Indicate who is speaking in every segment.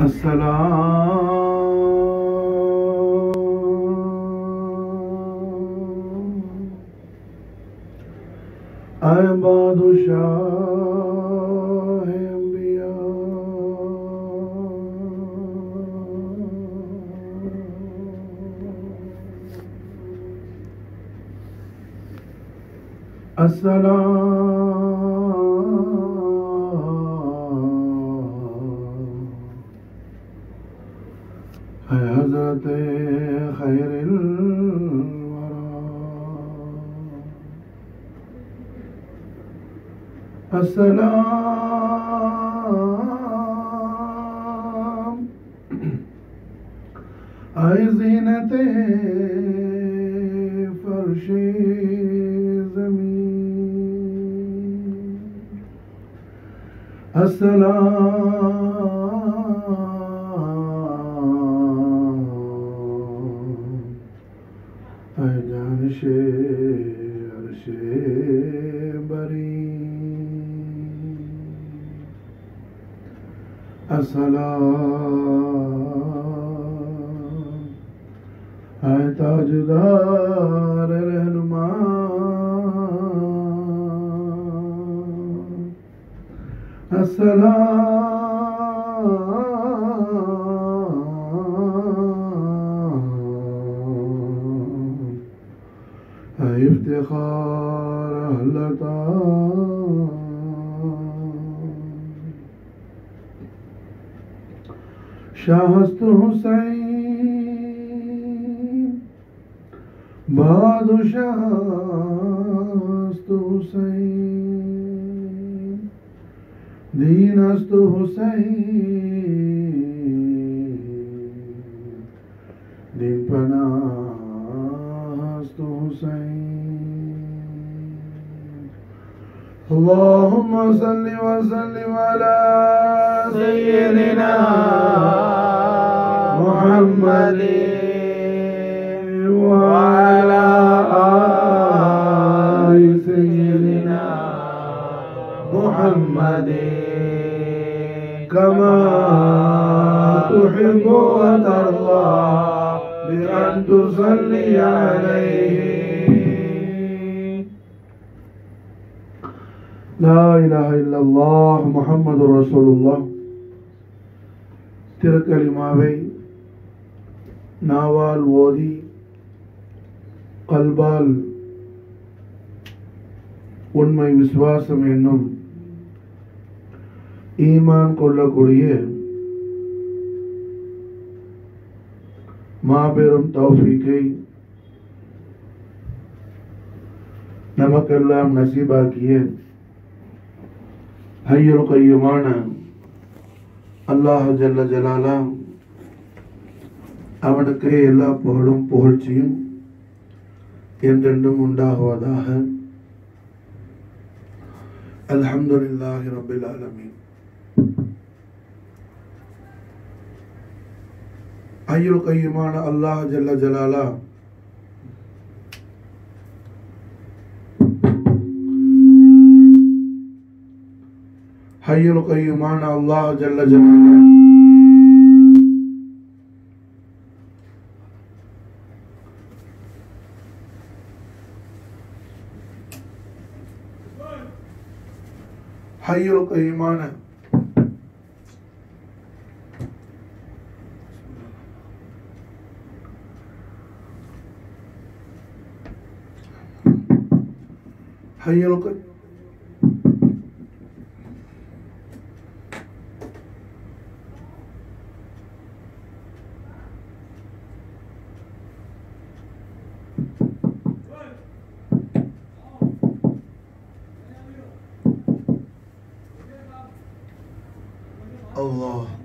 Speaker 1: السلام اے بادشاہ انبیاء السلام ہے حضرت خیر الورا السلام اے زینت فرش زمین السلام اے جانش عرش بری السلام اے تاجدار رہنما السلام اے افتخار اہلتا شاہست حسین بادشاہست حسین دینست حسین دین پناہست حسین اللهم صل وسلم على
Speaker 2: سيدنا محمد وعلى آل سيدنا محمد
Speaker 1: كما
Speaker 2: تحب وترضى بأن تصلي عليه
Speaker 1: لا إله إلا الله محمد رسول الله திருக்கலிமாவை நாவால் ஓதி கல்பால் உண்மை விசுவாசம் என்னும் ஈமான் கொள்ளக்கூடிய மாபெரும் தௌஃபீக்கை நமக்கெல்லாம் நசீபாக்கிய ஹையல் கையுமான அல்லாஹ் ஜல்ல ஜலாலா அவனுக்கே எல்லா புகழும் புகழ்ச்சியும் என்றென்றும் உண்டாகுவதாக அல்ஹம்துலில்லாஹி ரப்பில் ஆலமீன் ஐயுல் கையுமான அல்லாஹ் ஜல்ல ஜலாலா ஹையுல் கையுமான அல்லாஹ் ஜல்ல ஜலாலா ஹையுல் கையுமான ஹையுல் கை Allah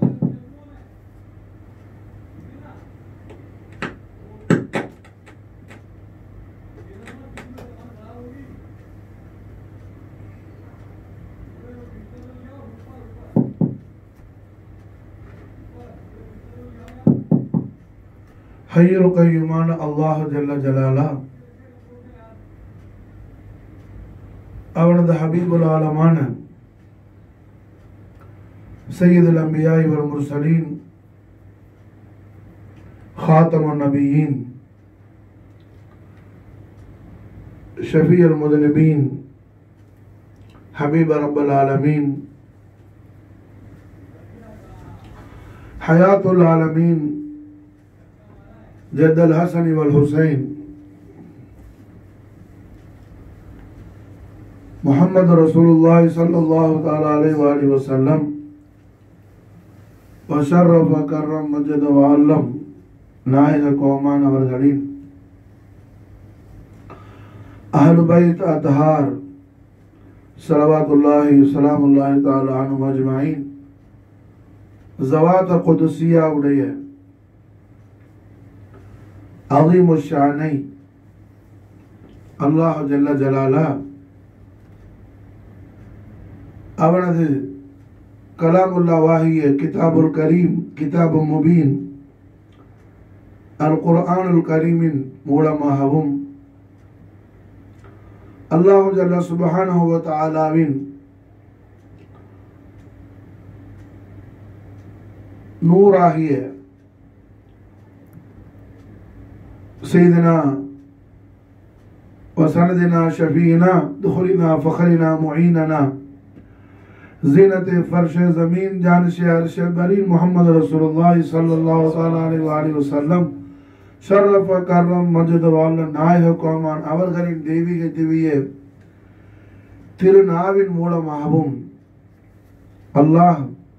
Speaker 1: ஹையுல் கையுமான அல்லாஹ் ஜல்ல ஜலாலா அவனது ஹபீபுல் ஆலமான سيد الأنبياء والمرسلين خاتم النبيين شفيع المذنبين حبيب رب العالمين حياة العالمين جد الحسن والحسين محمد رسول الله صلى الله تعالى عليه وآله وسلم وشرف وكرم مجد وعلم நாயக கோமான் அவர்களின் அஹ்லுபைத் அத்ஹார் சலவாத்துல்லாஹி சலாமுல்லாஹி தாலா அனு மஜ்மாயின் ஜவாத் குதுசியா உடைய அலீமு ஷானை அல்லாஹ் ஜல்ல ஜலாலா அவனது கலாமுல்லா வாகிய கிதாபுல் கரீம் கிதாபு முபீன் அல் குர்ஆனுல் கரீமின் மூலமாகவும் அல்லாஹு ஜல்ல சுபஹானஹு வ தஆலாவின் நூறாகிய سيدنا وسندنا شفينا دخلنا فخرنا معيننا زینت فرش زمین جانش عرش برین محمد رسول اللہ صلی اللہ تعالی علیہ வஸல்லம் ஷரஃப கர்ரம் மஜத வாழ் நாயக கோமான் அவர்களின் தெய்வீக திவ்ய திருநாவின் மூலமாகவும் அல்லாஹ்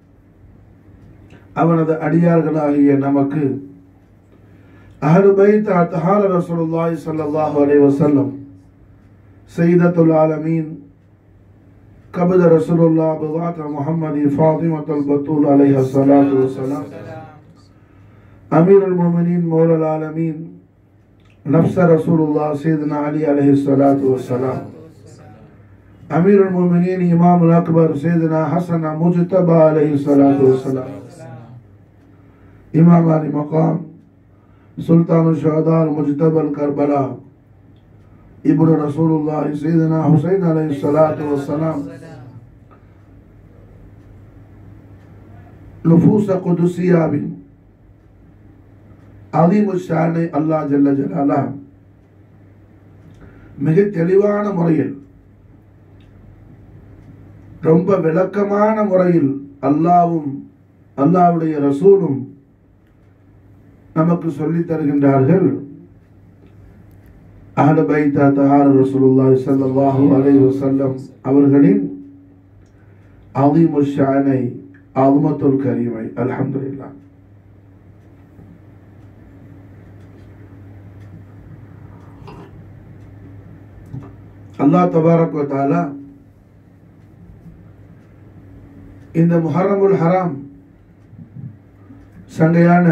Speaker 1: அவனது அடியார்களாகிய நமக்கு அஹ்லு பைத் அத்ஹார ரசூலுல்லாஹி ஸல்லல்லாஹு அலைஹி வஸல்லம் சையதத்துல் ஆலமீன் قبض رسول الله بضعة محمد فاطمة البطول عليها الصلاة والسلام أمير المؤمنين مولى العالمين نفس رسول الله سيدنا علي عليه الصلاة والسلام أمير المؤمنين إمام الأكبر سيدنا حسن مجتبى عليه الصلاة والسلام إمام علي مقام سلطان الشهداء المجتبى الكربلاء ابن رسول الله سيدنا حسين عليه الصلاة والسلام நுஃபூச குதுசியாவின் அதிமு ஷானை அல்லா ஜல்ல ஜலாலா மிக தெளிவான முறையில் ரொம்ப விளக்கமான முறையில் அல்லாவும் அல்லாவுடைய ரசூலும் நமக்கு சொல்லித் தருகின்றார்கள் அஹ்ல பைத்தா தஹார ரசூலுல்லாஹி ஸல்லல்லாஹு அலைஹி வஸல்லம் அவர்களின் அலீமு ஷானை அல்மத்துல் கரீமை அல்ஹம்துலில்லாஹ் அல்லாஹ் தபாரக் வ தஆலா இந்த முஹர்ரமுல் ஹராம் சங்கையான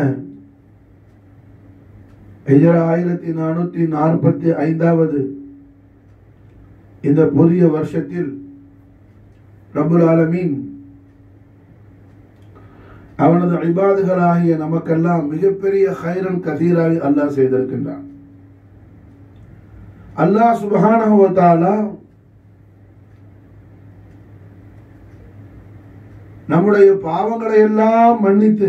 Speaker 1: ஹிஜ்ரா ஆயிரத்தி நானூத்தி நாற்பத்தி ஐந்தாவது இந்த புதிய வருஷத்தில் ரபுல் ஆலமீன் அவனது இபாதுகளாகிய நமக்கெல்லாம் மிகப்பெரிய ஹைரன் கதீராவை அல்லாஹ் செய்திருக்கின்றான் அல்லாஹ் சுபஹானஹு வ தஆலா நம்முடைய பாவங்களை எல்லாம் மன்னித்து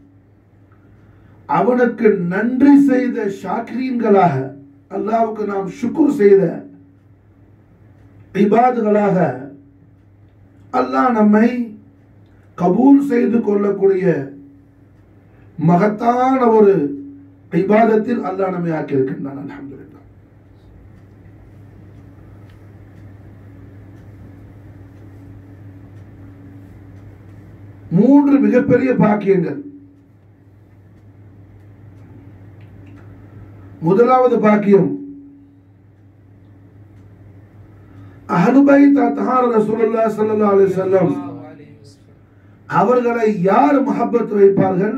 Speaker 1: அவனுக்கு நன்றி செய்த ஷாக்ரீன்களாக அல்லாவுக்கு நாம் சுக்குர் செய்த இபாதுகளாக அல்லாஹ் நம்மை கபூல் செய்து கொள்ளக்கூடிய மகத்தான ஒரு இபாதத்தில் அல்லாஹ் நம்மை ஆக்கியிருக்கின்றான் அல்ஹம்துலில்லாஹ் மூன்று மிகப்பெரிய பாக்கியங்கள் முதலாவது பாக்கியம் அஹ்லுபை தஹார ரசூலுல்லாஹி ஸல்லல்லாஹு அலைஹி வஸல்லம் அவர்களை யார் முஹப்பத் வைப்பார்கள்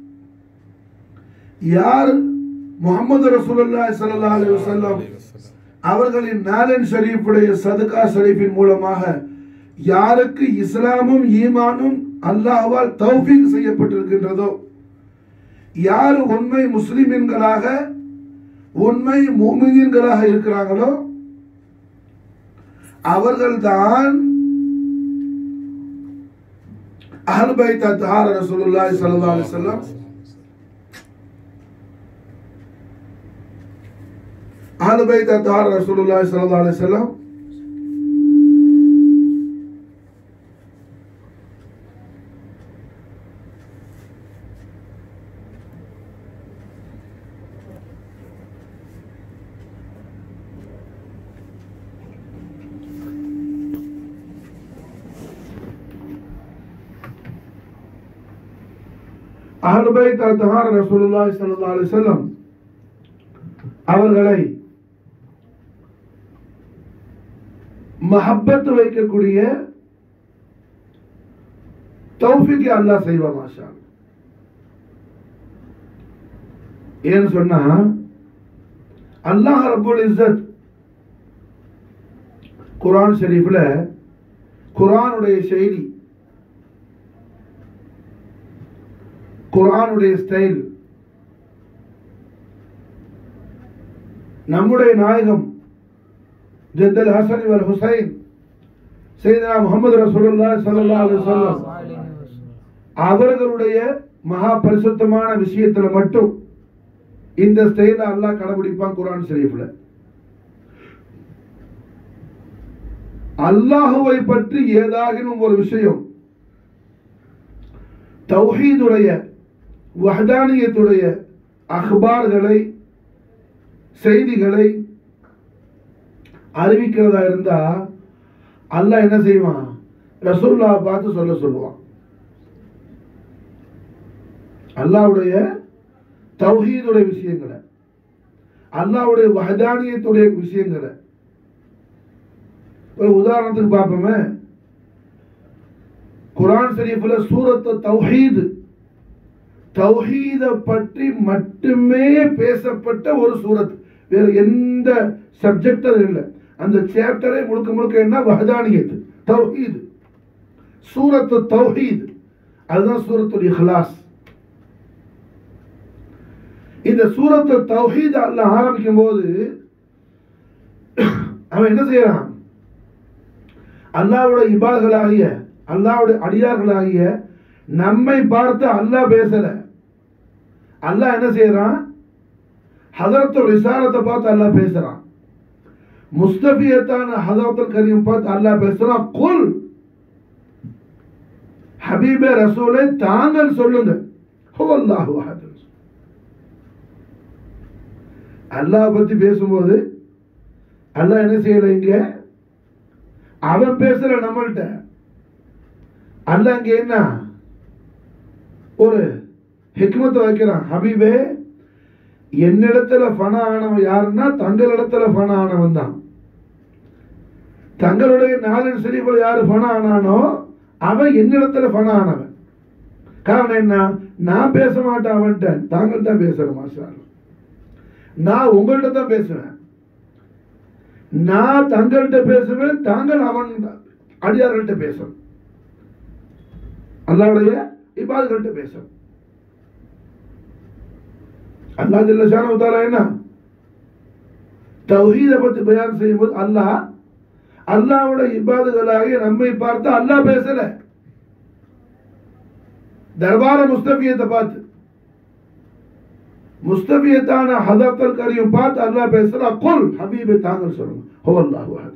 Speaker 1: யார் முகமது ரசூலுல்லாஹி ஸல்லல்லாஹு அலைஹி வஸல்லம் அவர்களின் நாலன் ஷரீஃபுடைய சதுகா ஷரீஃபின் மூலமாக யாருக்கு இஸ்லாமும் ஈமானும் அல்லாஹ்வால் தௌஃபீக் செய்யப்பட்டிருக்கின்றதோ யார் உண்மை முஸ்லிம்களாக உண்மை மூமின்களாக இருக்கிறாங்களோ அவர்கள்தான் அஹ்ல் பைத் அத்ஹார் ரசூலுல்லாஹி ஸல்லல்லாஹு அலைஹி வஸல்லம் அஹ்ல் பைத் அத்ஹார் ரசூலுல்லாஹி ஸல்லல்லாஹு அலைஹி வஸல்லம் அஹ்லுபை தஹார் ரசூலுல்லாஹி ஸல்லல்லாஹு அலைஹி வஸல்லம் அவர்களை மஹப்பத் வைக்கக்கூடிய தௌஃபீக் அல்லாஹ் செய்வான் மாஷா அல்லாஹ். ஏன்னு சொன்னா அல்லாஹ் ரப்புல் இஸ்ஸத் குர்ஆன் ஷரீஃப்ல குர்ஆனுடைய செய்தி குர்ஆனுடைய ஸ்டைல் நம்முடைய நாயகம் ஜத்தல் ஹசன் வல் ஹுசைன் செய்தனா முகமது ரசூலுல்லாஹி ஸல்லல்லாஹு அலைஹி வஸல்லம் அவர்களுடைய மகா பரிசுத்தமான விஷயத்துல மட்டும் இந்த ஸ்டைல அல்லாஹ் கடைபிடிப்பான் குர்ஆன் ஷரீஃப்ல அல்லாஹுவை பற்றி ஏதாகினும் ஒரு விஷயம் தௌஹீதுடைய வஹதானியத்துடைய அக்பார்களை செய்திகளை அறிவிக்கிறதா இருந்தா அல்லாஹ் என்ன செய்வான் ரசூல்லா பார்த்து சொல்ல சொல்லுவான் அல்லாஹ்வுடைய தௌஹீதுடைய விஷயங்களை அல்லாஹ்வுடைய வஹதானியத்துடைய விஷயங்களை ஒரு உதாரணத்துக்கு பார்ப்போமே குர்ஆன் ஷரீஃப்ல சூரத்து தௌஹீத் தௌஹீத பற்றி மட்டுமே பேசப்பட்ட ஒரு சூரத் வேற எந்த சப்ஜெக்ட் அது இல்லை அந்த சாப்டரே முழுக்க முழுக்க என்ன வஹதானியத் தௌஹீத் சூரத்து தௌஹீத் அதுதான் சூரத்துல் இஹ்லாஸ் இந்த சூரத்து தௌஹீத் அல்லாஹ் ஆரம்பிக்கும் போது அவன் என்ன செய்யறான் அல்லாஹ்வுடைய இபாதர்களாகிய அல்லாஹ்வுடைய அடியார்களாகிய நம்மை பார்த்து அல்லாஹ் பேசல அல்லாஹ் என்ன செய்யறான் ஹதரத்து ரிசாலத்தை பார்த்து அல்லாஹ் பேசுறான் முஸ்தபியத்தான ஹதரத்துல் கரீம் பார்த்து அல்லாஹ் பேசுறான் குல் ஹபீபே ரசூலை தாங்கள் சொல்லுங்க ஹுவல்லாஹு அஹத் அல்லாஹ் பத்தி பேசும்போது அல்லாஹ் என்ன செய்யல இங்க அவன் பேசல நம்மள்ட்ட அல்லாஹ் இங்க என்ன ஒரு ஹிக்மத்தை வைக்கிறான் ஹபீபே என்னிடத்துல பண ஆனவன் யாருன்னா தங்களிடத்துல பண ஆனவன் தான் தங்களுடைய நாளின் சிரிப்பில் யாரு பண ஆனானோ அவன் என்னிடத்துல பண ஆனவன் காரணம் என்ன நான் பேச மாட்டேன் அவன்கிட்ட தாங்கள் தான் பேசுறேன் மாஸ்டர் நான் உங்கள்கிட்ட தான் பேசுவேன் நான் தங்கள்கிட்ட பேசுவேன் தாங்கள் அவன் அடியார்கள்ட்ட பேசும் அல்லாவுடைய இபாதுகள்கிட்ட பேசும் அல்லாஹ் ஜல்ல ஷானஹு தஆலா என்ன தௌஹீத பத்தி பயான் செய்யும்போது அல்லாஹ் அல்லாஹ்வுடைய இபாதுகளாகிய நம்மை பார்த்து அல்லாஹ் பேசல தர்பார முஸ்தபியத்தை பார்த்து முஸ்தபியத்தான ஹதரத்தல் கரியும் பார்த்து அல்லாஹ் பேசுறா குல் ஹபீபை தாங்கள் சொல்லுங்க ஹோ அல்லாஹ் அஹத்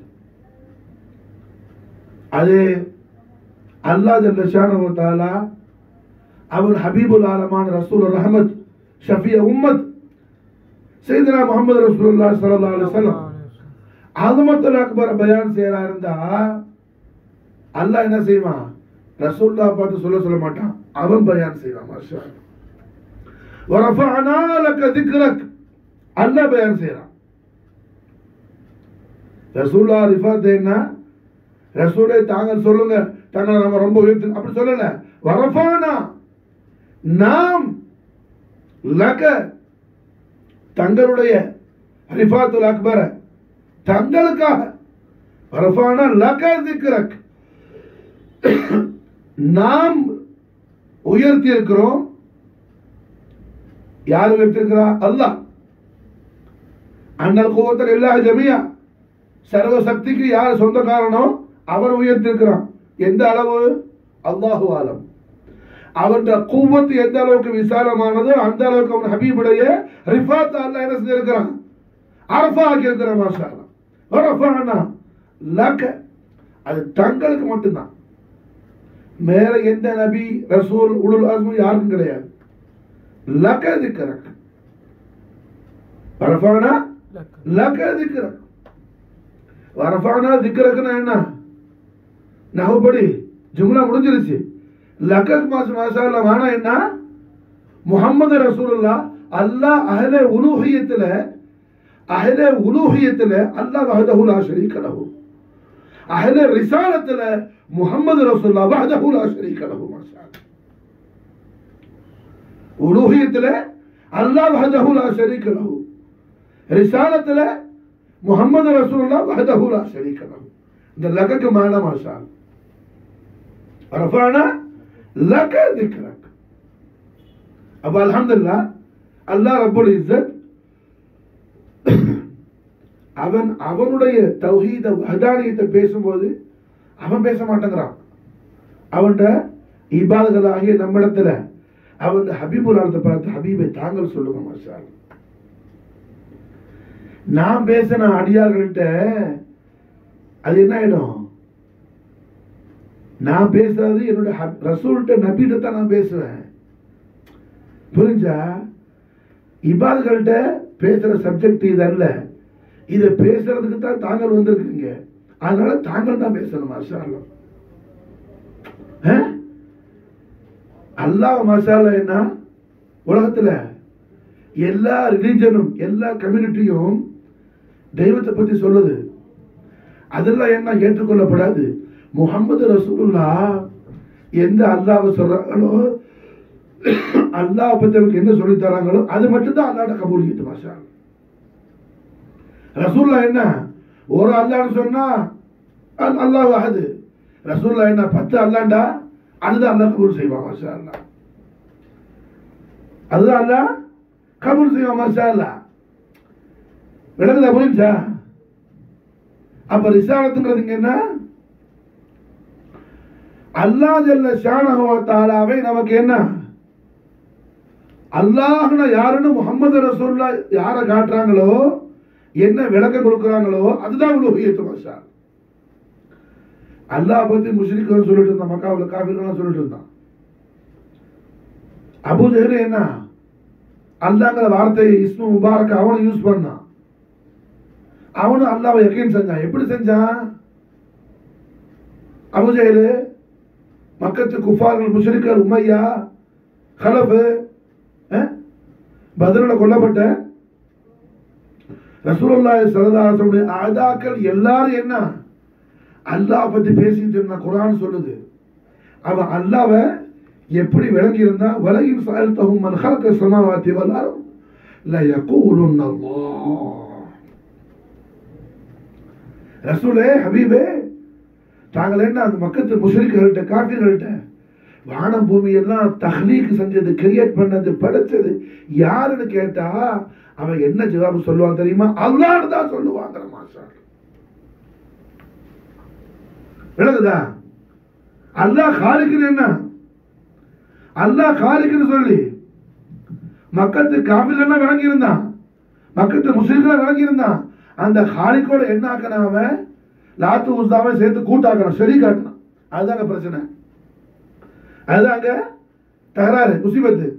Speaker 1: அதே அல்லாஹ் ஜல்ல ஷானஹு தஆலா அவன் ஹபீபுல் ஆலமான ரசூல் ரஹமத் ஷஃபிய உம்மத் சையதுனா முஹம்மது ரசூலுல்லாஹி ஸல்லல்லாஹு அலைஹி வஸல்லம் அகமத்துல் அக்பர் பயான் செய்யறா இருந்தா அல்லாஹ் என்ன செய்வான் ரசூல்லா பார்த்து சொல்ல சொல்ல மாட்டான் அவன் பயான் செய்வான் மாஷா அல்லாஹ். ورفعنا لك ذكرك அல்லாஹ் பயான் செய்யறான் ரசூல்லா ரிஃபாத் என்ன ரசூலை தாங்கள் சொல்லுங்க தங்களை நம்ம ரொம்ப உயர்த்து அப்படி சொல்லல வரஃபானா நாம் லக தங்களுடைய ரிஃபாத்துல் அக்பர தங்களுக்காக வரஃபானா லக திக்ரக் நாம் உயர்த்தி இருக்கிறோம் யார் உயர்த்திருக்கிறா அல்லாஹ் அண்ணல் கோவத்தில் எல்லா ஜமியா சர்வ சக்திக்கு யார் சொந்தக்காரனோ அவர் உயர்த்திருக்கிறான் எந்த அளவு அல்லாஹு ஆலம் அவன் கூவத்து எந்த அளவுக்கு விசாலமானதோ அந்த அளவுக்கு அவன் ஹபீபுடைய ரிஃபாத் அல்ல என்ன செஞ்சிருக்கிறான் அரஃபா ஆக்கி இருக்கிறான் மாஷா அல்லாஹ். ரஃபானா லக்க அது தங்களுக்கு மட்டும்தான் மேல எந்த நபி ரசூல் உலுல் அஸ்மு யாருக்கும் கிடையாது லக்க திக்கரக் ரஃபானா லக்க திக்கரக் வரஃபானா திக்கரக்குன்னா என்ன நகப்படி ஜும்லா முடிஞ்சிருச்சு லக்கக் மாச மாசால வானா என்ன முஹம்மது ரசூலுல்லா அல்லாஹ் அஹ்லே உலூஹியத்துல அஹ்லே உலூஹியத்துல அல்லாஹ் வஹதஹு லா ஷரீக லஹு அஹ்லே ரிசாலத்துல முஹம்மது ரசூலுல்லா வஹதஹு லா ஷரீக லஹு மாஷா உலூஹியத்துல அல்லாஹ் வஹதஹு லா ஷரீக லஹு ரிசாலத்துல முஹம்மது ரசூலுல்லா வஹதஹு லா ஷரீக லஹு இந்த லக்கக்கு மானா மாஷா ரஃபானா லக திக்ரக் அப்ப அல்ஹம்துலில்லாஹ் அல்லாஹ் ரப்புல் இஸ்ஸத் அவன் அவனுடைய தௌஹீத வஹதானியத்தை பேசும்போது அவன் பேச மாட்டேங்கிறான் அவன்ட இபாதுகளாகிய நம்மிடத்துல அவன் ஹபீபுல் ஆலத்தை பார்த்து ஹபீபை தாங்கள் சொல்லுங்க மாஷா அல்லாஹ். நான் பேசின அடியார்கள்ட்ட அது என்ன ஆயிடும் நான் பேசுறது என்னோட ஹப்- ரசூல்கிட்ட நபிகிட்ட தான் நான் பேசுவேன் புரிஞ்சா இபாதுகள்கிட்ட பேசுற சப்ஜெக்ட் இது அல்ல இதை பேசுறதுக்கு தான் தாங்கள் வந்திருக்கீங்க அதனால தாங்கள் தான் பேசணும் மாஷா அல்லாஹ். ஆ? அல்லாஹ் மசாலா என்ன உலகத்துல எல்லா ரிலீஜனும் எல்லா கம்யூனிட்டியும் தெய்வத்தை பத்தி சொல்லுது அதெல்லாம் என்ன ஏற்றுக்கொள்ளப்படாது முகமது ரசூலுல்லா எந்த அல்லாஹ்வை சொல்றாங்களோ அல்லாஹ் பத்தி அவருக்கு என்ன சொல்லி தராங்களோ அது மட்டும் தான் அல்லாட கபூலியத்து மாஷா அல்லாஹ். ரசூல்லா என்ன ஒரு அல்லான்னு சொன்னா அல்- அல்லாஹ் அஹது ரசூல்லா என்ன பத்து அல்லாண்டா அதுதான் அல்லாஹ் கபூல் செய்வான் மாஷா அல்லாஹ் அதுதான் அல்லாஹ் கபூல் செய்வான் மாஷா அல்லாஹ் விளங்குதா புரிஞ்சா அப்ப ரிசாலத்துங்கிறது இங்க என்ன அல்லாஹ் ஜல்ல ஷானஹு வ தஆலாவை நமக்கு என்ன அல்லாஹ்னா யாருன்னு முகமது ரசூல்லா யாரை காட்டுறாங்களோ என்ன விளக்கம் கொடுக்குறாங்களோ அதுதான் உலகியத்து மாஷா அல்லாஹ் பத்தி முஸ்லிக் சொல்லிட்டு இருந்தான் மக்காவில் காஃபிர்கள் சொல்லிட்டு இருந்தான் அபூ ஜஹல் என்ன அல்லாங்கிற வார்த்தையை இஸ்மு முபாரக் அவனும் யூஸ் பண்ணான் அவனும் அல்லாவை யக்கீன் செஞ்சான் எப்படி செஞ்சான் அபூ ஜஹல் மக்கத்து குஃபார்கள் முஷ்ரிக்கர் உமையா ஹலஃபு பதிலில் கொல்லப்பட்ட ரசூலுல்லாஹி ஸல்லல்லாஹு அலைஹி வஸல்லம் ஆதாக்கள் எல்லாரும் என்ன அல்லாஹ் பத்தி பேசிட்டு இருந்தா குர்ஆன் சொல்லுது அவன் அல்லாஹ்வை எப்படி விளங்கி இருந்தா வலகின் சஅல்தஹும் மன் خلق السماوات والارض لا يقولون الله ரசூலே ஹபீபே தாங்கள் என்ன அந்த மக்கத்து முஸ்லிம்கள்கிட்ட காஃபிர்கள்ட்ட வானம் பூமி எல்லாம் தஹ்லீக் செஞ்சது கிரியேட் பண்ணது படைச்சது யாருன்னு கேட்டா அவன் என்ன ஜவாபு சொல்லுவான் தெரியுமா அல்லான்னு தான் சொல்லுவாங்கிற மாசா விளங்குதா அல்லாஹ் காலிக்குன்னு என்ன அல்லாஹ் காலிக்குன்னு சொல்லி மக்கத்து காஃபிர்கள்லாம் விளங்கி இருந்தான் மக்கத்து முஸ்லிம்கள் விளங்கி இருந்தான் அந்த காலிக்கோட என்ன ஆக்கணும் அவன் லாத்து உஸ்தாவை சேர்த்து கூட்டாக்கணும் சரி காட்டணும் அதுதாங்க பிரச்சனை அதுதாங்க தகராறு முசிபத்து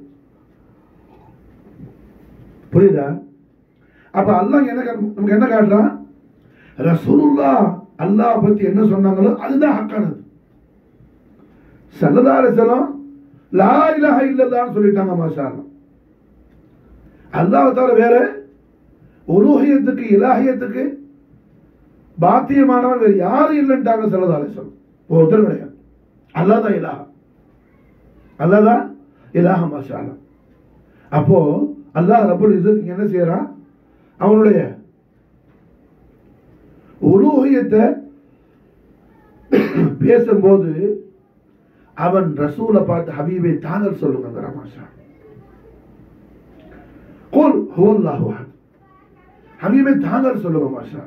Speaker 1: புரியுதா அப்ப அல்லாஹ் என்ன கா- நமக்கு என்ன காட்டுறான் ரசூலுல்லா அல்லாஹ் பத்தி என்ன சொன்னாங்களோ அதுதான் ஹக்கானது சல்லல்லாஹு செல்லம் லா இலாஹ இல்லல்லான்னு சொல்லிட்டாங்க மாஷா அல்லாஹ். அல்லாஹ் தவிர வேற உலூஹியத்துக்கு இலாஹியத்துக்கு பாத்தியமானவன் வேறு யாரும் இல்லைன்ட்டாங்க சல்லல்லாஹு அலைஹி வஸல்லம் ஒருத்தர் கிடையாது அல்லாஹ் தான் இலாஹா அல்லாஹ் தான் இலாஹா மாஷா அல்லாஹ். அப்போ அல்லாஹ் ரப்பல் இஸ்ஸத் இங்க என்ன செய்யறான் அவனுடைய உலூஹியத்தை பேசும்போது அவன் ரசூலை பார்த்து ஹபீபை தாங்கள் சொல்லுங்க மாஷா குல் ஹுவல்லாஹு அஹத் ஹபீபை தாங்கள் சொல்லுங்க மாஷா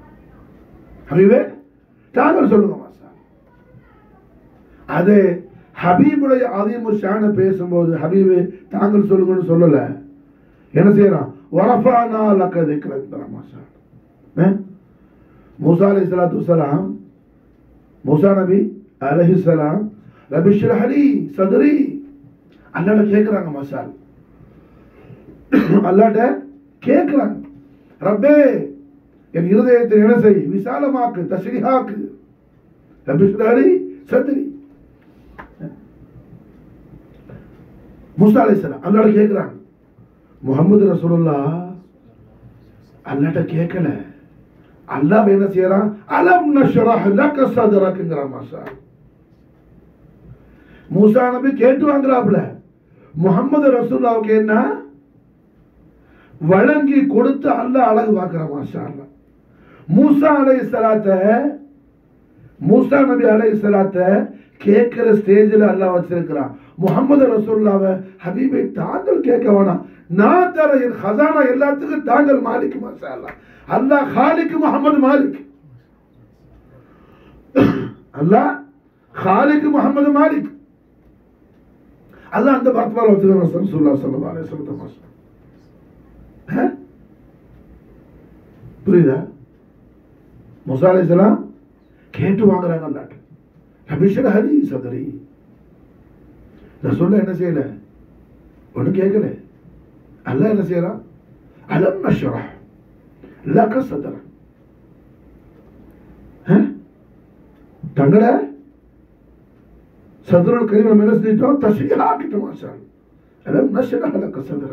Speaker 1: ஹபீபே தாங்கள் சொல்லுங்க மாஷா அது ஹபீபுடைய அதிமு ஷான பேசும்போது ஹபீபு தாங்கள் சொல்லுங்கன்னு சொல்லல என்ன செய்யறான் வரஃபானா லக்க திக்ரக் மாஷா மூசா அலை சலாத்து வசலாம் மூசா நபி அலஹிசலாம் ரபிஷ்ரஹலி சதுரி அல்லாட கேட்குறாங்க மசால் அல்லாட்ட கேட்குறாங்க ரப்பே என் இருதயத்தை என்ன செய் விசாலமாக்கு தஸ்ரீஹாக்கு ரபிஷ்ரஹலி சதுரி மூசா அலைஹிஸ்ஸலாம் அல்லாட கேட்குறாங்க முகமது ரசூலுல்லா அல்லாட்ட கேட்கல அல்லாஹ் என்ன செய்யறான் அலம் நஷ்ரஹ் லக சத்ரக்ங்கற மாஷா மூசா நபி கேட்டு வாங்குறாப்ல முகமது ரசூல்லாவுக்கு என்ன வழங்கி கொடுத்து அல்லாஹ் அழகு பார்க்கிற மாஷா அல்லாஹ் மூசா அலை சலாத்த மூசா நபி அலை சலாத்த கேட்கிற ஸ்டேஜில் அல்லாஹ் வச்சிருக்கிறான் முகமது ரசூல்லாவை ஹபீபை தாங்கள் கேட்க வேணாம் நான் தர என் ஹசானா எல்லாத்துக்கும் தாங்கள் மாலிக் மாஷா அல்லாஹ் அல்லாஹ் ஹாலிக் முகமது மாலிக் அல்லாஹ் ஹாலிக் முகமது மாலிக் அல்லாஹ் அந்த பர்த்வால வச்சுக்கிறான் ரசூல்லா ஸல்லல்லாஹு அலைஹி வஸல்லம் மாஷா ஆ? புரியுதா முசா அலைஹிஸ்ஸலாம் கேட்டு வாங்குறாங்க அல்லாட்ட ரபிஷர் ஹரி சதரி ரசூல்லா என்ன செய்யல ஒன்றும் கேட்கல அல்லாஹ் என்ன செய்யறான் அலம் நஷ்ரஹ் லக சதர தங்கட சதுரல் கரீம் நம்ம என்ன செஞ்சிட்டோம் தஸ்ரீஹா ஆக்கிட்டோம் மாஷா அலம் நஷ்ரஹ் லக சதர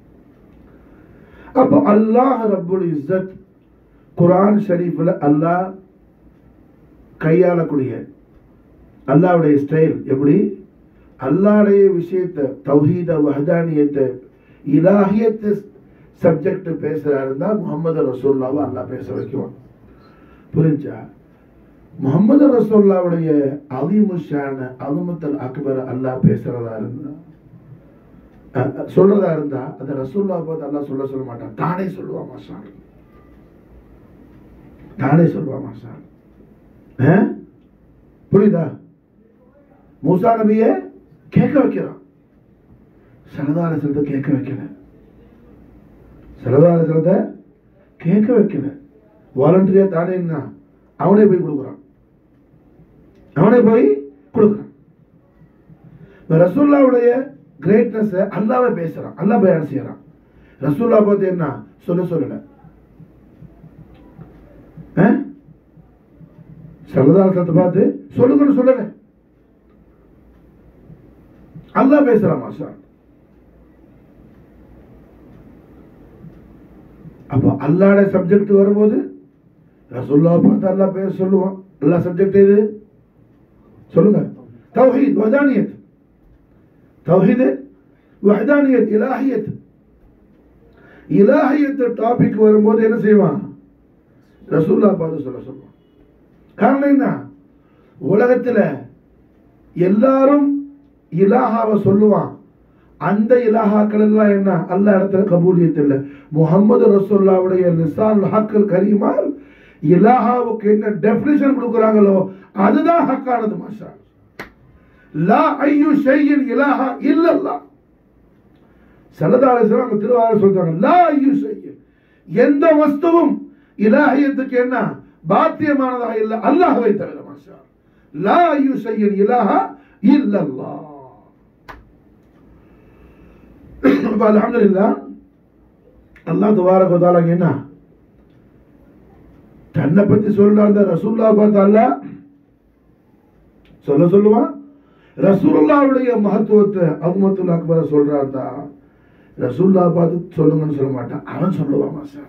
Speaker 1: அப்போ அல்லாஹ் ரப்புல் இஸ்ஸத் குர்ஆன் ஷரீஃபில் அல்லாஹ் கையாளக்கூடிய அல்லாஹ்வுடைய ஸ்டைல் எப்படி அல்லாஹ்வுடைய விஷயத்தை தௌஹீத வஹதானியத்தை இலாஹியத்தை சப்ஜெக்ட் பேசுறா இருந்தா முகமது ரசூல்லாவை அல்லாஹ் பேச வைக்குவான் புரிஞ்சா முகமது ரசூல்லாவுடைய அதிமுஷான அலுமத்தல் அக்பர் அல்லாஹ் பேசுறதா இருந்தா அஹ், அஹ், சொல்றதா இருந்தா அந்த ரசூல்லா பார்த்து அல்லாஹ் சொல்ல சொல்ல மாட்டான் தானே சொல்லுவான் மாஷா அல்லாஹ். தானே சொல்லுவான் மாஷா அல்லாஹ். அஹ்? புரியுதா மூசா நபியை கேட்க வைக்கிறான் சரதார சிலத்தை கேட்க வைக்கல சரதார சிலத்தை கேட்க வைக்கல வாலண்டரியா தானே என்ன அவனே போய் கொடுக்குறான் அவனே போய் கொடுக்குறான் இப்ப ரசூல்லாவுடைய கிரேட்னஸ் அல்லாவே பேசுறான் அல்லாஹ் பயான் செய்யறான் ரசூல்லா பார்த்து என்ன சொல்ல சொல்லல சரதாரத்தை பார்த்து சொல்லுங்கன்னு சொல்லல அல்லாஹ் பேசுறான் மாஷா அப்போ அல்லாட சப்ஜெக்ட் வரும்போது ரசூல்லா பார்த்து அல்லாஹ் பேச சொல்லுவான் அல்லாஹ் சப்ஜெக்ட் எது சொல்லுங்க தௌஹீத் வதானியத் தௌஹீத் வஹதானியத் இலாஹியத் இலாஹியத் டாபிக் வரும்போது என்ன செய்வான் ரசூல்லா பார்த்து சொல்ல சொல்லுவான் காரணம் என்ன உலகத்துல எல்லாரும் இலாஹாவை சொல்லுவான் அந்த இலாஹாக்கள் எல்லாம் என்ன அல்ல இடத்துல கபூலியத் இல்லை முகமது ரசூல்லாவுடைய லிசான் ஹக்கல் கரீமால் இலாஹாவுக்கு என்ன டெஃபினிஷன் கொடுக்குறாங்களோ அதுதான் ஹக்கானது மாஷா லா ஐயு ஷையின் இலாஹா இல்லல்லா சல்லதாரசன் அங்க திருவாரூர் சொல்றாங்க லா ஐயு ஷையின் எந்த வஸ்துவும் இலாஹியத்துக்கு என்ன பாத்தியமானதாக இல்லை அல்லாஹ்வை தவிர மாஷா லா ஐயு ஷையின் இலாஹா இல்லல்லா அப்ப அல்ஹம்துலில்லாஹ் அல்லாஹ் தபாரக வ தஆலா என்ன தன்னை பத்தி சொல்ற அந்த ரசூல்லா பார்த்து அல்லாஹ் சொல்ல சொல்லுவான் ரசூலுல்லாவுடைய மகத்துவத்தை அகுமத்துல் அக்பர சொல்றான்டா ரசூல்லா பார்த்து சொல்லுங்கன்னு சொல்ல மாட்டான் அவன் சொல்லுவான் மாசா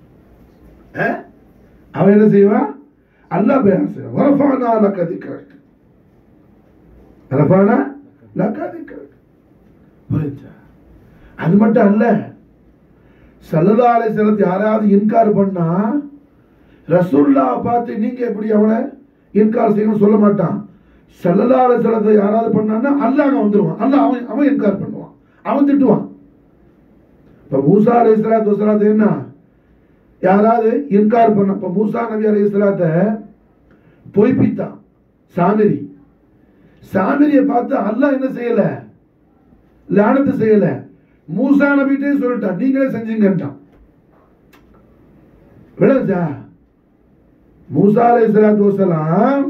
Speaker 1: அவன் என்ன செய்வான் அல்லாஹ் பயான் செய்வான் வரஃபானா லக்க திக்ரக் வரஃபானா லக்க திக்ரக் புரிஞ்சா அது மட்டும் அல்ல சல்லல்லா அலைஹிஸ்ஸலாம் யாராவது இன்கார் பண்ணா ரசூல்லா பார்த்து நீங்க எப்படி அவனை இன்கார் செய்யணும்னு சொல்ல மாட்டான் சல்லல்லா அலைஹிஸ்ஸலத்தை யாராவது பண்ணான்னா அல்லாஹ் அங்க வந்துருவான் அல்லாஹ் அவன் அவன் இன்கார் பண்ணுவான் அவன் திட்டுவான் இப்ப மூசா அலைஹிஸ்ஸலாத்து வஸலாத்து என்ன யாராவது இன்கார் பண்ண இப்ப மூசா நபி அலைஹிஸ்ஸலாத்தை பொய்ப்பித்தான் சாமிரி சாமிரியை பார்த்து அல்லாஹ் என்ன செய்யல லானத்து செய்யல மூசா நபிட்டே சொல்லிட்டான் நீங்களே செஞ்சீங்கன்ட்டான் விளங்குச்சா மூசா அலை சலாத்து வசலாம்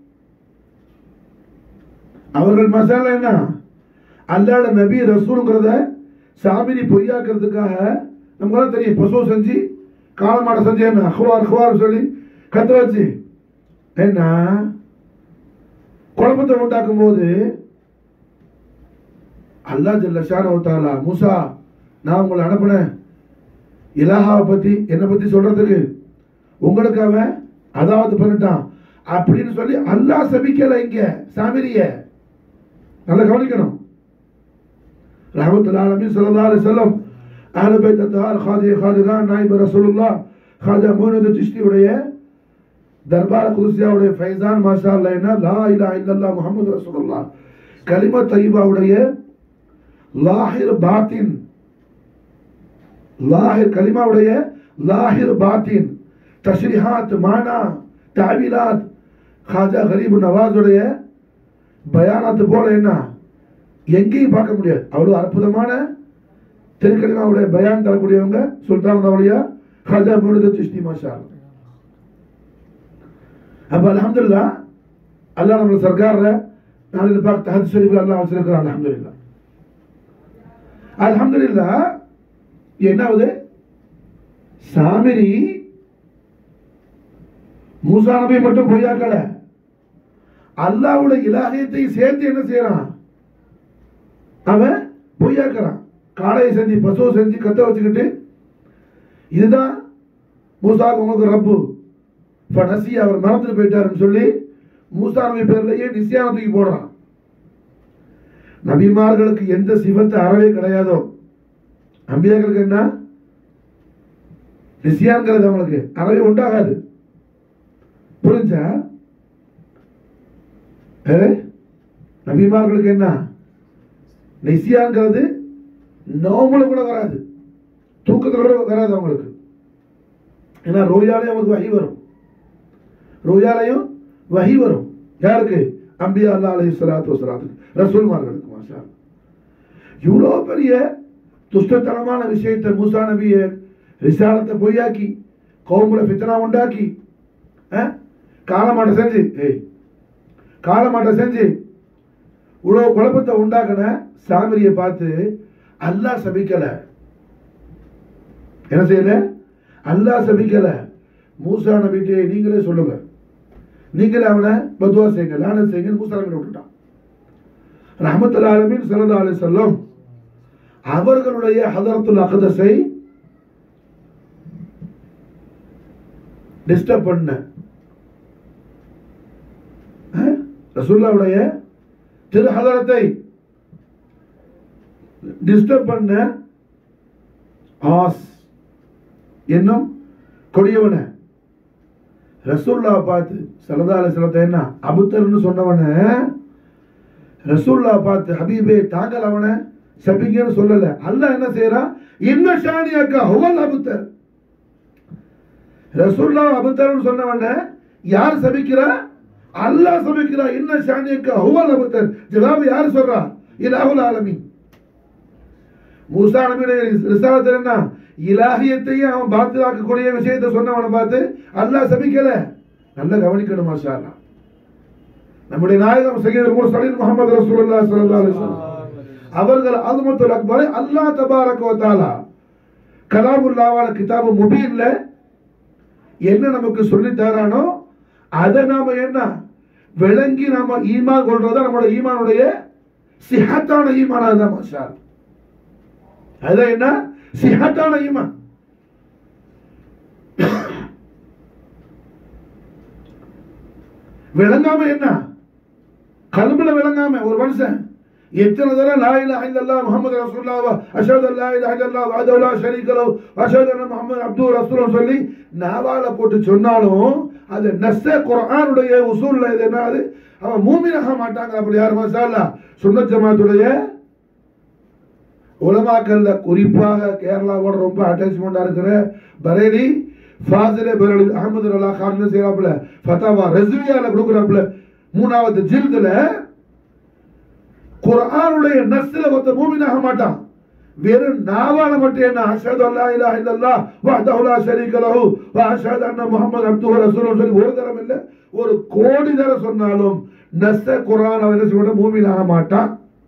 Speaker 1: அவர்கள் மசாலா என்ன அல்லாட நபி ரசூலுங்கிறத சாமிரி பொய்யாக்குறதுக்காக நமக்கு தெரியும் பசு செஞ்சு காலமாட செஞ்சு என்ன அஹ்வார் அஹ்வார் சொல்லி கத்த வச்சு என்ன குழப்பத்தை உண்டாக்கும் போது அல்லாஹ் ஜல்ல ஷானவத்தாலா மூசா நான் உங்களை அனுப்புனேன் இலாஹாவை பத்தி என்னை பத்தி சொல்றதுக்கு உங்களுக்கு அவன் அதாவது பண்ணிட்டான் அப்படின்னு சொல்லி அல்லாஹ் சபிக்கல இங்க சாமிரிய நல்லா கவனிக்கணும் ரஹமத்துல் ஆலமீன் ஸல்லல்லாஹு அலைஹி வஸல்லம் அஹ்ல பைத் அத்தார் காதி காதிகான் நாயிப் ரசூலுல்லாஹ் காஜா மோனது சிஷ்டியுடைய தர்பார் குதுசியாவுடைய ஃபைசான் மாஷா அல்லாஹ் என்ன லா இலாஹ இல்லல்லாஹ் முஹம்மது ரசூலுல்லாஹ் கலிமா தய்யிபாவுடைய லாஹிர் பாத்தின் லாஹிர் கலிமாவுடைய லாஹிர் பாத்தின் தஷ்ரிஹாத் மானா தாவிலாத் காஜா கரீப் நவாஸுடைய பயானாத்து போல என்ன எங்கேயும் பார்க்க முடியாது அவ்வளவு அற்புதமான திருக்கடிமாவுடைய பயான் தரக்கூடியவங்க சுல்தான் தவளையா காஜா முழுத சிஷ்டி மாஷா அல்லாஹ். அப்ப அல்ஹம்துலில்லாஹ் அல்லாஹ் நம்மள சர்க்கார்ல நாளைக்கு பார்க்க தஹத் ஷரீஃப்ல அல்லாஹ் வச்சிருக்கிறான் அல்ஹம்துலில்லாஹ் அல்ஹம்துலில்லாஹ் என்னாவது சாமிரி மூசா நபி மட்டும் பொய்யாக்கல அல்லாஹ்வுடைய இலாகியத்தை சேர்த்து என்ன செய்யறான் அவன் பொய்யாக்குறான் காளையை செஞ்சு பசுவை செஞ்சு கத்த வச்சுக்கிட்டு இதுதான் மூசாக்கு உங்களுக்கு ரப்பு இப்ப நசி அவர் மறந்துட்டு போயிட்டாருன்னு சொல்லி மூசா நபி பேர்லயே நிசியான தூக்கி போடுறான் நபிமார்களுக்கு எந்த சிவத்தை அறவே கிடையாதோ அம்பியாக்களுக்கு என்ன நிசியாங்கிறது அவங்களுக்கு அறவே உண்டாகாது புரிஞ்சா ஏ? நபிமார்களுக்கு என்ன நிசியாங்கிறது நோம்புல கூட வராது தூக்கத்துல கூட வராது அவங்களுக்கு ஏன்னா ரோயாலே அவங்களுக்கு வகி வரும் ரோயாலையும் வகி வரும் யாருக்கு அம்பியா அல்லா அலைஹி ஸலாத்து வஸலாத்துக்கு ரசூல்மார்களுக்கு மாஷா அல்லாஹ். இவ்வளோ பெரிய துஷ்டத்தனமான விஷயத்தை மூசா நபிய ரிசாலத்தை பொய்யாக்கி கவுமுல ஃபித்னா உண்டாக்கி ஆ? காலமாட்ட செஞ்சு ஏய் காலமாட்ட செஞ்சு இவ்வளோ குழப்பத்தை உண்டாக்குன சாமிரியை பார்த்து அல்லாஹ் சபிக்கல என்ன செய்யல அல்லாஹ் சபிக்கல மூசா நபிட்டே நீங்களே சொல்லுங்க நீங்களே அவனை பத்வா செய்யுங்க லான செய்யுங்க மூசா நபி விட்டுட்டான் ரஹமத்துல் ஆலமீன் ஸல்லல்லாஹு அலைஹி வஸல்லம் அவர்களுடைய ஹதரத்துல் அக்தஸை டிஸ்டர்ப் பண்ண அஹ்? ரசூலுல்லாவுடைய திரு ஹதரத்தை டிஸ்டர்ப் பண்ண ஆஸ் என்னும் கொடியவன ரசூல்லா பார்த்து சல்லா அலிஸ்லத்தை என்ன அபுத்தர்னு சொன்னவன ரசூல்லா பார்த்து ஹபீபே தாங்கள் அவனை சபிங்கன்னு சொல்லல அல்லாஹ் என்ன செய்யறான் இன்ன ஷானியாக்கா ஹுவல் அபுத்தர் ரசூல்லா அபுத்தர்னு சொன்னவன யார் சபிக்கிறா அல்லாஹ் சபிக்கிறா இன்ன ஷானியாக்கா ஹுவல் அபுத்தர் ஜவாப் யார் சொல்றா இலாஹுல் ஆலமீன் மூசா நபியுடைய ரிசாலத்தில் என்ன இலாகியத்தையும் அவன் பாத்திலாக்கக்கூடிய விஷயத்தை சொன்னவனை பார்த்து அல்லாஹ் சபிக்கல நல்லா கவனிக்கணும் மாஷா அல்லாஹ். நம்முடைய நாயகம் சையது முர்சலின் முகமது ரசூலுல்லாஹி ஸல்லல்லாஹு அலைஹி வஸல்லம் அவர்கள் அல்மத்துல் அக்பர் அல்லாஹ் தபாரக வ தஆலா கலாமுல்லாவான கிதாபு முபீன்ல என்ன நமக்கு சொல்லி தரானோ அதை நாம என்ன விளங்கி நாம ஈமான் கொள்றதா நம்மளோட ஈமானுடைய சிஹத்தான ஈமான் அதுதான் மாஷா அல்லாஹ். அதான் என்ன சிஹத்தான ஈமான் விளங்காம என்ன கல்புல விளங்காம ஒரு மனுஷன் எத்தனை தடவை லா இலாஹ இல்லல்லாஹ் முஹம்மது ரசூலுல்லாஹ் அஷ்ஹது அல்லா இலாஹ இல்லல்லாஹ் வஹ்தஹு லா ஷரீக லஹு அஷ்ஹது அன்ன முஹம்மது அப்துஹு ரசூலுஹு சொல்லி நாவால போட்டு சொன்னாலும் அது நஸ்ஸ குர்ஆனுடைய உசூல்ல இது என்னது அவன் மூமினாக மாட்டாங்க அப்படி யார் மாஷா அல்லாஹ் சுன்னத் ஜமாத்துடைய உலமாக்கல்ல குறிப்பாக கேரளாவோட ரொம்ப அட்டாச்மெண்டா இருக்கிற பரேலி ஃபாசிலே பரேலி அகமது அல்லா கான் செய்யறாப்புல ஃபத்தாவா ரஸ்வியால கொடுக்குறாப்புல மூணாவது ஜில்துல குர்ஆனுடைய நஸ்ல ஒருத்த மூமினாக மாட்டான் வெறும் நாவால மட்டும் என்ன அஷஹது அல்லா இலாஹ இல்லல்லாஹ் வஹ்தஹு லா ஷரீக லஹு வ அஷஹது அன்ன முஹம்மது அப்துஹு ரசூலுஹு சொல்லி ஒரு தரம் இல்ல ஒரு கோடி தரம் சொன்னாலும் நஸ்ஸ குர்ஆன் அவன் என்ன செய்ய மூமினாக மாட்டான்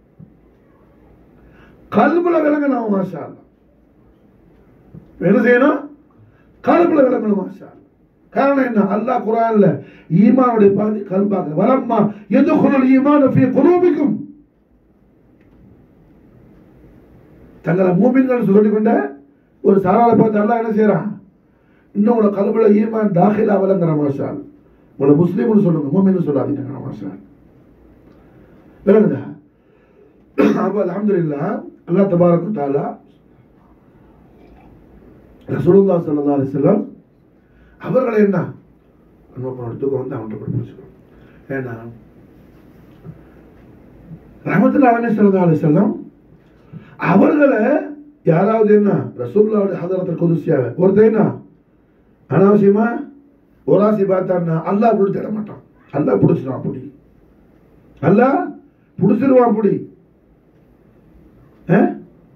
Speaker 1: கல்புல விளங்கணும் மாஷா அல்லாஹ். என்ன செய்யணும் கல்புல விளங்கணும் மாஷா அல்லாஹ். காரணம் என்ன அல்லாஹ் குர்ஆன்ல ஈமானுடைய பாதி கல்பாக வலம்மா எதுகுலுல் ஈமானு ஃபீ குலூபிக்கும் தங்களை மூமின்கள் சொல்லிக்கொண்ட ஒரு சாராள பார்த்து அல்லாஹ் என்ன செய்யறான் இன்னும் உங்களோட கல்புல ஈமான் தாখিল அவலங்கிற மாஷா அல்லாஹ். உங்களை முஸ்லீம்னு சொல்லுங்க மூமின்னு சொல்லாதீங்க மாஷா அல்லாஹ். விளங்குதா அப்போ அல்ஹம்துலில்லாஹ் அல்லாஹ் தபாரக் தஆலா ரசூலுல்லாஹ் ஸல்லல்லாஹு அலைஹி வஸல்லம் அவர்களை என்ன நம்ம எடுத்துக்கோ வந்து அவன்கிட்ட படிப்பிச்சுக்கோ ஏன்னா ரஹமத்துல்லா அலமி ஸல்லல்லாஹு அலைஹி வஸல்லம் அவர்களை யாராவது என்ன ரசூலுல்லாஹுடைய ஹதரத்தில் குதுசியாவை ஒருத்தன் என்ன அனாவசியமா ஒராசி பார்த்தான்னா அல்லாஹ் அப்படி தேட மாட்டான் அல்லாஹ் பிடிச்சிருவான் அப்படி அல்லாஹ் பிடிச்சிருவான் அப்படி ஆ?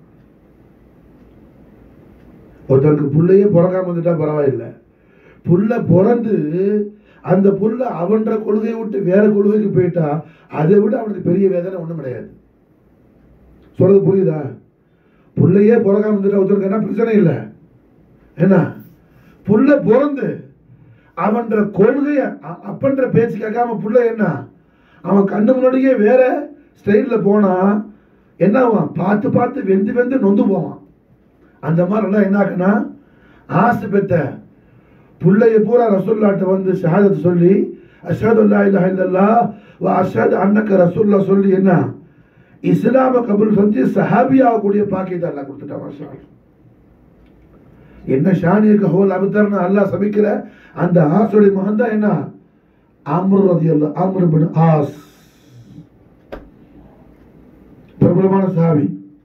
Speaker 1: ஒருத்தருக்கு புள்ளையே பிறக்காம வந்துட்டா பரவாயில்லை புள்ள பிறந்து அந்த புள்ள அவன்ற கொள்கையை விட்டு வேற கொள்கைக்கு போயிட்டா அதை விட அவனுக்கு பெரிய வேதனை ஒண்ணும் கிடையாது சொல்றது புரியுதா புள்ளையே பிறக்காம வந்துட்டா ஒருத்தருக்கு என்ன பிரச்சனை இல்லை என்ன புள்ள பிறந்து அவன்ற கொள்கைய அ- அப்பன்ற பேச்சு கேட்காம புள்ள என்ன அவன் கண்ணு முன்னாடியே வேற ஸ்டைல்ல போனா என்ன ஆவான் பார்த்து பார்த்து வெந்து வெந்து நொந்து போவான் அந்த மாதிரிலாம் என்ன ஆகுனா ஆசை பெத்த புள்ளைய பூரா ரசூல்லாட்ட வந்து ஷஹாதத் சொல்லி அஷஹது அல்லா இலாஹ இல்லல்லாஹ் வ அஷஹது அன்னக ரசூல்லா சொல்லி என்ன இஸ்லாம கபூல் செஞ்சு சஹாபியாக கூடிய பாக்கியத்தை அல்லாஹ் கொடுத்துட்டான் மாஷா அல்லாஹ். என்ன ஷானியக்கு ஹோல் அபுத்தர்னு அல்லாஹ் சபிக்கிற அந்த ஆசுடைய மகன் தான் என்ன அம்ரு ரதி அல்லா அம்ரு பின் ஆஸ் பிரபலமான சஹாபி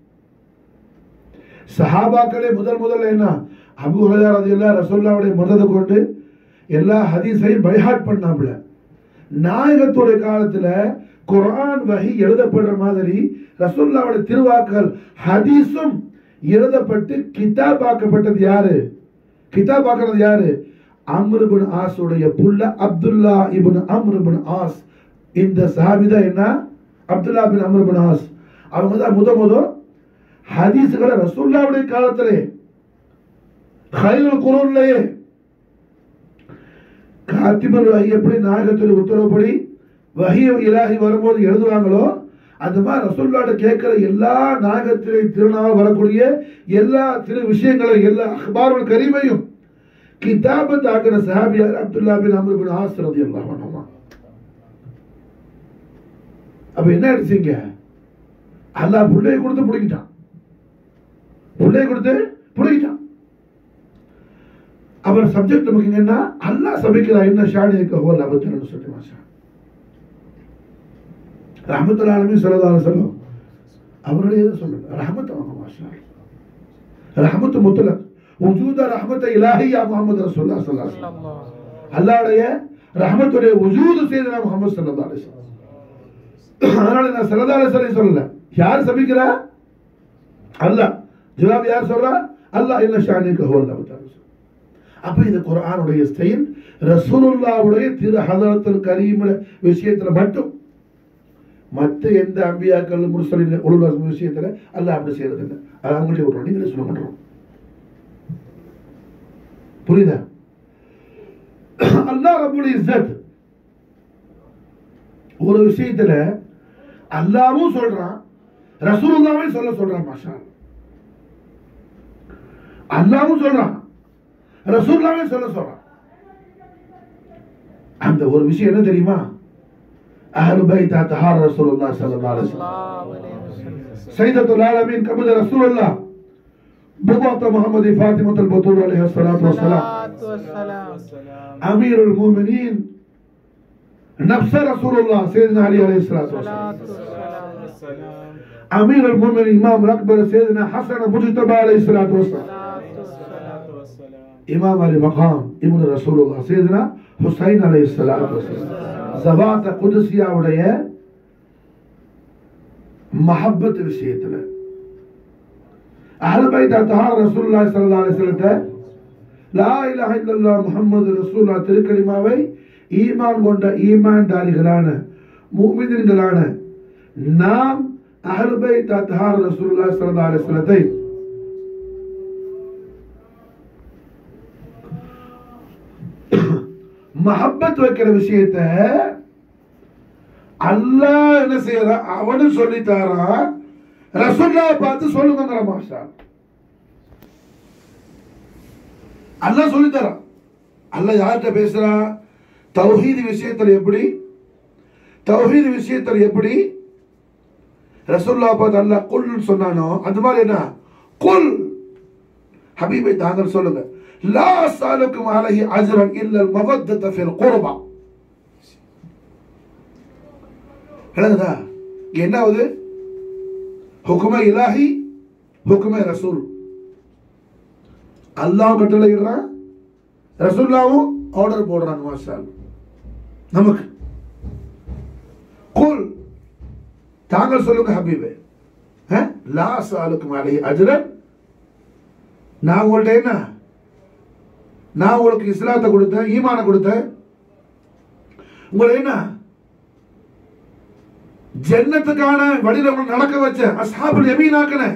Speaker 1: சஹாபாக்களே முதல் முதல்ல என்ன அபு ஹுரைரா ரலியல்லாஹு ரசூலுல்லாஹ்வுடைய மதத்தை கொண்டு எல்லா ஹதீஸையும் பைஹாட் பண்ணாப்புல நாயகத்துடைய காலத்துல குர்ஆன் வஹி எழுதப்படுற மாதிரி ரசூலுல்லாஹ்வுடைய திருவாக்கள் ஹதீஸும் எழுதப்பட்டு கிதாபாக்கப்பட்டது யாரு கிதாபாக்குறது யாரு அம்ரு பின் ஆஸுடைய புள்ள அப்துல்லா இப்னு அம்ரு பின் ஆஸ் இந்த சஹாபி தான் என்ன அப்துல்லா பின் அம்ரு பின் ஆஸ் அவங்க தான் முத முத ஹதீஸ்களை ரசூல்லாவுடைய காலத்திலே ஹைருல் குரூன்லயே காத்திபர் வஹி எப்படி நாயகத்தில் உத்தரவுப்படி வஹி இலாஹி வரும்போது எழுதுவாங்களோ அந்த மாதிரி ரசூல்லாட்ட கேட்கிற எல்லா நாயகத்திலே திருநாவ வரக்கூடிய எல்லா திரு விஷயங்களையும் எல்லா அஹ்பாருல் கரீமையும் கிதாபத் ஆகிற சஹாபியார் அப்துல்லா பின் அம்ரு பின் ஆஸ் ரலியல்லாஹு அன்ஹுமா அப்ப என்ன அடிச்சீங்க அல்லாஹ் பிள்ளையை கொடுத்து பிடிக்கிட்டான் பிள்ளையை கொடுத்து பிடிக்கிட்டான் அவர் சப்ஜெக்ட் நமக்கு என்னன்னா அல்லாஹ் சபிக்கிறா என்ன ஷாடியக்க ஹோல் அபத்தரன்னு சொல்லி மாஷா ரஹமத்துல் ஆலமி சொல்லதால சொல்லும் அவருடைய எதுவும் சொல்லல ரஹமத் அவங்க மாஷா ரஹமத்து முத்தலக் உஜூத ரஹமத்த இலாஹியா முகமது ரசூல்லா ஸல்லல்லாஹு அலைஹி வஸல்லம் அல்லாஹ்வுடைய ரஹமத்துடைய உஜூது செய்தனா முகமது ஸல்லல்லாஹு அலைஹி வஸல்லம் அதனால நான் ஸல்லல்லாஹு அலைஹி வஸல்லம் சொல்லல யார் சபிக்கிறா அல்லாஹ் ஜவாப் யார் சொல்றா அல்லாஹ் இல்ல ஷானிக்கு ஹோல் அபத்தரன்னு அப்ப இது குர்ஆனுடைய ஸ்டைல் ரசூலுல்லாவுடைய திரு ஹதரத்துல் கரீம் விஷயத்துல மட்டும் மற்ற எந்த அம்பியாக்கள் முர்சலின் உலக விஷயத்துல அல்லாஹ் அப்படி செய்யறது இல்லை அது அவங்கள்ட்ட விட்றோம் நீங்களே சொல்ல மாட்டோம் புரியுதா அல்லாஹ் ரபுல் இஸ்ஸத் ஒரு விஷயத்துல அல்லாவும் சொல்றான் ரசூலுல்லாவே சொல்ல சொல்றான் மாஷா அல்லாவும் சொல்றான் ரசூல்லாவே சொல்ல சொல்றான் அந்த ஒரு விஷயம் என்ன தெரியுமா அஹ்லு பைத் அத்ஹார் ரசூலுல்லாஹ் ஸல்லல்லாஹு அலைஹி வஸல்லம் سيدة العالمين كبد رسول الله بضعة محمد فاطمة البطول عليه الصلاة والسلام أمير المؤمنين نفس رسول الله سيدنا علي عليه الصلاة والسلام أمير المؤمنين إمام الأكبر سيدنا حسن مجتبى عليه الصلاة والسلام إمام علي مقام ابن رسول الله سيدنا حسين عليه الصلاة والسلام زبات قدسية உடைய மஹப்பத் விஷயத்துல அஹ்லுபைத் அத்தஹார் ரசூலுல்லாஹி ஸல்லல்லாஹு அலைஹி வஸல்லத்தை லா இலாஹ இல்லல்லாஹ் முஹம்மது ரசூலுல்லாஹ் திருக்கலிமாவை ஈமான் கொண்ட ஈமான்தாரிகளான முஃமினீன்களான நாம் அஹ்லுபைத் அத்தஹார் ரசூலுல்லாஹி ஸல்லல்லாஹு அலைஹி வஸல்லத்தை மஹப்பத் வைக்கிற விஷயத்த அல்லாஹ் என்ன செய்யறான் அவனு சொல்லி தரான் ரசுல்லா பார்த்து சொல்லுங்கிற மாஷா அல்லாஹ் சொல்லி தரான் அல்லாஹ் யார்கிட்ட பேசுறான் தௌஹீது விஷயத்துல எப்படி தௌஹீது விஷயத்துல எப்படி ரசுல்லா பார்த்து அல்லாஹ் குல் சொன்னானோ அந்த மாதிரி என்ன குல் ஹபீபை தாங்கள் சொல்லுங்க லா சாலுக்கும் அலைஹி அஜ்ரன் இல்லல் மவத்தத ஃபில் குர்பா விளங்குதா என்னாவது ஹுக்கும இலாஹி ஹுக்கும ரசூல் அல்லாஹ் கட்டளையிடுறான் ரசூல்லாவும் ஆர்டர் போடுறாங்க மாஷால் நமக்கு குல் தாங்கள் சொல்லுங்க ஹபீபே அஹ்? லா சாலுக்கும் அலைஹி அஜ்ரன் நான் உங்கள்ட்ட என்ன நான் உங்களுக்கு இஸ்லாத்தை கொடுத்தேன் ஈமானை கொடுத்தேன் உங்களை என்ன ஜன்னத்துக்கான வழியில உங்களை நடக்க வச்சேன் அஸ்ஹாபுல் யமீனாக்குன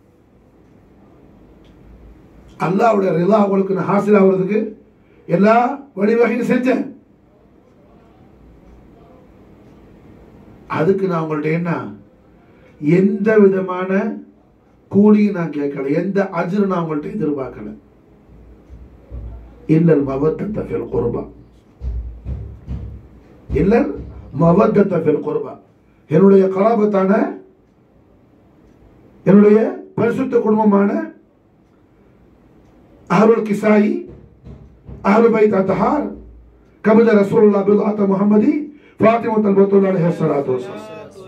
Speaker 1: அல்லாஹ்வுடைய ரிலா உங்களுக்கு நான் ஹாசில் ஆகுறதுக்கு எல்லா வழிவகையும் செஞ்சேன் அதுக்கு நான் உங்கள்ட்ட என்ன எந்த விதமான கூலியும் நான் கேட்கல எந்த அஜரு நான் உங்கள்ட்ட எதிர்பார்க்கல இல்லல் மவத்தத்த ஃபில் குர்பா இல்லல் மவத்தத்த ஃபில் குர்பா என்னுடைய கலாபத்தான என்னுடைய பரிசுத்த குடும்பமான அஹருல் கிசாயி அஹரு பைத் அத்தஹார் கபத ரசூலுல்லாஹ் பில் முஹம்மதி ஃபாத்திமா தல்பத்துல்லாஹி அலைஹி ஸலாத்து வஸலாம்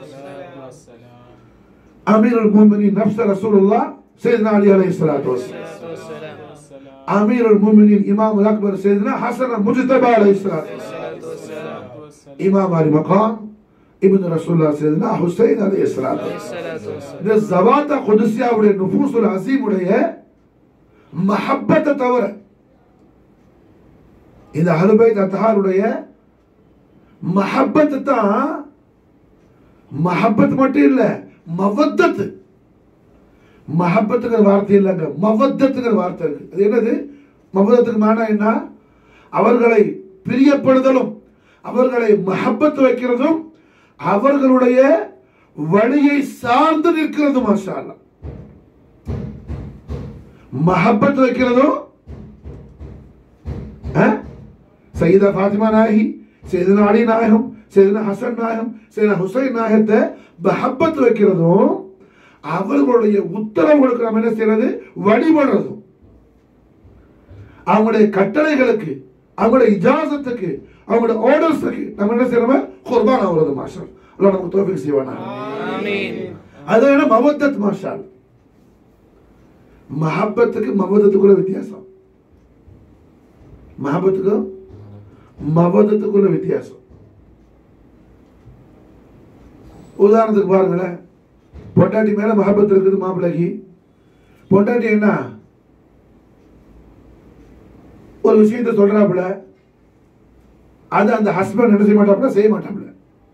Speaker 1: أمير المؤمنين نفس رسول الله سيدنا علي عليه الصلاة والسلام أمير المؤمنين إمام الأكبر سيدنا حسن المجتبى عليه الصلاة والسلام إمام علي مقام ابن رسول الله سيدنا حسين عليه الصلاة والسلام இந்த ஜவாத்த குதிசியாவுடைய நுபூசுல் அசீமுடைய மஹப்பத்தை தவிர இந்த அஹலுபைத் அத்தஹாருடைய மஹப்பத்து தான் மஹப்பத் மட்டும் இல்ல மவத்தத்து மஹப்பத்துங்கிற வார்த்தை இல்லைங்க மவத்தத்துங்கிற வார்த்தை இருக்கு அது என்னது மவதத்துக்கு மானா என்ன அவர்களை பிரியப்படுதலும் அவர்களை மஹப்பத் வைக்கிறதும் அவர்களுடைய வழியை சார்ந்து நிற்கிறது மாஷா அல்லாஹ். மஹப்பத் வைக்கிறதும் அஹ்? சையதா ஃபாத்திமா நாயகி சையதுனா அலி நாயகம் சையதுனா ஹசன் நாயகம் சையதுனா ஹுசைன் நாயகத்தை மஹப்பத் வைக்கிறதும் அவர்களுடைய உத்தரவுகளுக்கு நம்ம என்ன செய்யறது வழிபடுறதும் அவங்களுடைய கட்டளைகளுக்கு அவங்களுடைய இஜாசத்துக்கு அவங்களுடைய ஆர்டர்ஸுக்கு நம்ம என்ன செய்யறோம் குர்பான் ஆகுறது மாஷா அல்லாஹ் நமக்கு தோஃபிக் செய்வானா அது என்ன மவத்தத் மாஷா மஹப்பத்துக்கு மவதத்துக்குள்ள வித்தியாசம் மஹபத்துக்கும் மவதத்துக்குள்ள வித்தியாசம் உதாரணத்துக்கு பாருங்களேன் பொண்டாட்டி மேல மஹபத் இருக்குது மாப்பிள்ளைக்கு பொண்டாட்டி என்ன ஒரு விஷயத்த சொல்றாப்புல அது அந்த ஹஸ்பண்ட் என்ன செய்ய மாட்டாப்புல செய்ய மாட்டாப்புல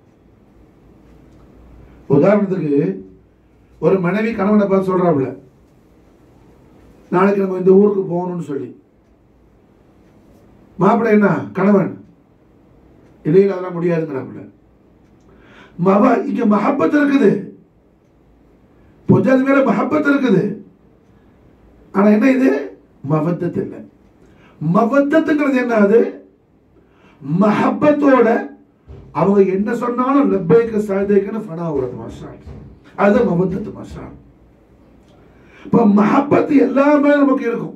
Speaker 1: உதாரணத்துக்கு ஒரு மனைவி கணவனை பார்த்து சொல்றாப்புல நாளைக்கு நம்ம இந்த ஊருக்கு போகணும்னு சொல்லி மாப்பிள்ளை என்ன கணவன் இல்லையில அதெல்லாம் முடியாதுங்கிறாப்புல மவ இங்க மஹப்பத் இருக்குது பொஞ்சாதி மேல மஹப்பத் இருக்குது ஆனா என்ன இது மவத்தத் இல்லை மவத்தத்துங்கிறது என்ன அது மஹப்பத்தோட அவங்க என்ன சொன்னாலும் லப்பைக்கு சாதைக்குன்னு ஃபனா வருது மாஷா அது மவத்தத்து மாஷா இப்ப மஹப்பத் எல்லாமே நமக்கு இருக்கும்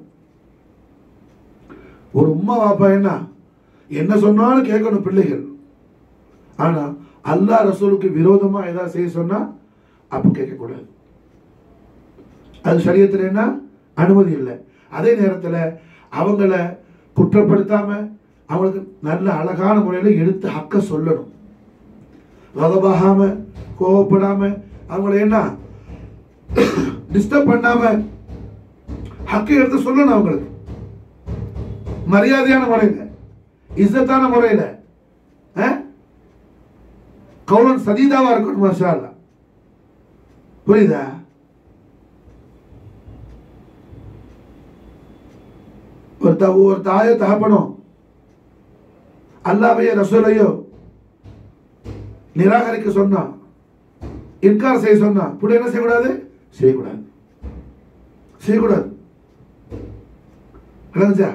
Speaker 1: ஒரு உம்மா வாப்பா என்ன என்ன சொன்னாலும் கேட்கணும் பிள்ளைகள் ஆனா அல்லாஹ் ரசூலுக்கு விரோதமா ஏதாவது செய்ய சொன்னா அப்ப கேட்கக்கூடாது அது சரியத்தில் என்ன அனுமதி இல்லை அதே நேரத்தில் அவங்கள குற்றப்படுத்தாம அவங்களுக்கு நல்ல அழகான முறையில் எடுத்து ஹக்க சொல்லணும் வதபாகாம கோவப்படாம அவங்கள என்ன டிஸ்டர்ப் பண்ணாம ஹக்கை எடுத்து சொல்லணும் அவங்களுக்கு மரியாதையான முறையில் இஸ்ஸத்தான முறையில் கவுலன் சதீதாவா இருக்கணும் மாஷா அல்லாஹ். புரியுதா ஒரு த ஒரு தாயோ தகப்பனும் அல்லாவையோ ரசூலையோ நிராகரிக்க சொன்னா இன்கார் செய்ய சொன்னா இப்படி என்ன செய்யக்கூடாது செய்யக்கூடாது செய்யக்கூடாது விளங்குச்சா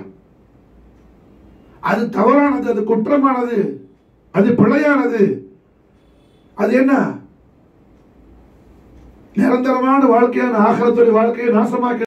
Speaker 1: அது தவறானது அது குற்றமானது அது பிழையானது அது என்ன நிரந்தரமான வாழ்க்கையான ஆகலத்துடைய வாழ்க்கையை நாசமாக்கி